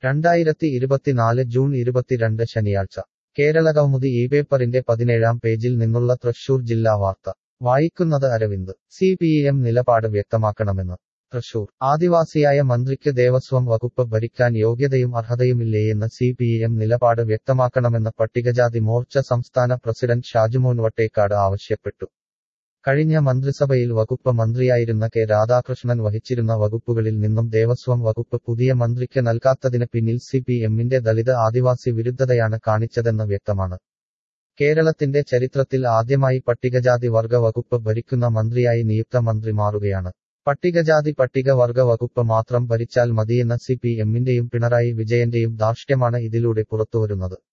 രണ്ടായിരത്തി ഇരുപത്തിനാല് ജൂൺ ഇരുപത്തിരണ്ട് ശനിയാഴ്ച കേരള കൗമുദി ഈ പേപ്പറിന്റെ പതിനേഴാം പേജിൽ നിന്നുള്ള തൃശൂർ ജില്ലാ വാർത്ത വായിക്കുന്നത് അരവിന്ദ് സി പി എം നിലപാട് വ്യക്തമാക്കണമെന്ന് തൃശൂർ ആദിവാസിയായ മന്ത്രിക്ക് ദേവസ്വം വകുപ്പ് ഭരിക്കാൻ യോഗ്യതയും അർഹതയുമില്ലേയെന്ന് സി പി എം നിലപാട് വ്യക്തമാക്കണമെന്ന് പട്ടികജാതി മോർച്ച സംസ്ഥാന പ്രസിഡന്റ് ഷാജുമോൻ വട്ടേക്കാട് ആവശ്യപ്പെട്ടു കഴിഞ്ഞ മന്ത്രിസഭയിൽ വകുപ്പ് മന്ത്രിയായിരുന്ന കെ രാധാകൃഷ്ണൻ വഹിച്ചിരുന്ന വകുപ്പുകളിൽ നിന്നും ദേവസ്വം വകുപ്പ് പുതിയ മന്ത്രിക്ക് നൽകാത്തതിന് പിന്നിൽ സി പി എമ്മിന്റെ ദളിത് ആദിവാസി വിരുദ്ധതയാണ് കാണിച്ചതെന്ന് വ്യക്തമാണ് കേരളത്തിന്റെ ചരിത്രത്തിൽ ആദ്യമായി പട്ടികജാതി വർഗ വകുപ്പ് ഭരിക്കുന്ന മന്ത്രിയായി നിയുക്ത മന്ത്രി മാറുകയാണ് പട്ടികജാതി പട്ടികവർഗ വകുപ്പ് മാത്രം ഭരിച്ചാൽ മതിയെന്ന സി പി എമ്മിന്റെയും പിണറായി വിജയന്റെയും ധാർഷ്ട്യമാണ് ഇതിലൂടെ പുറത്തുവരുന്നത്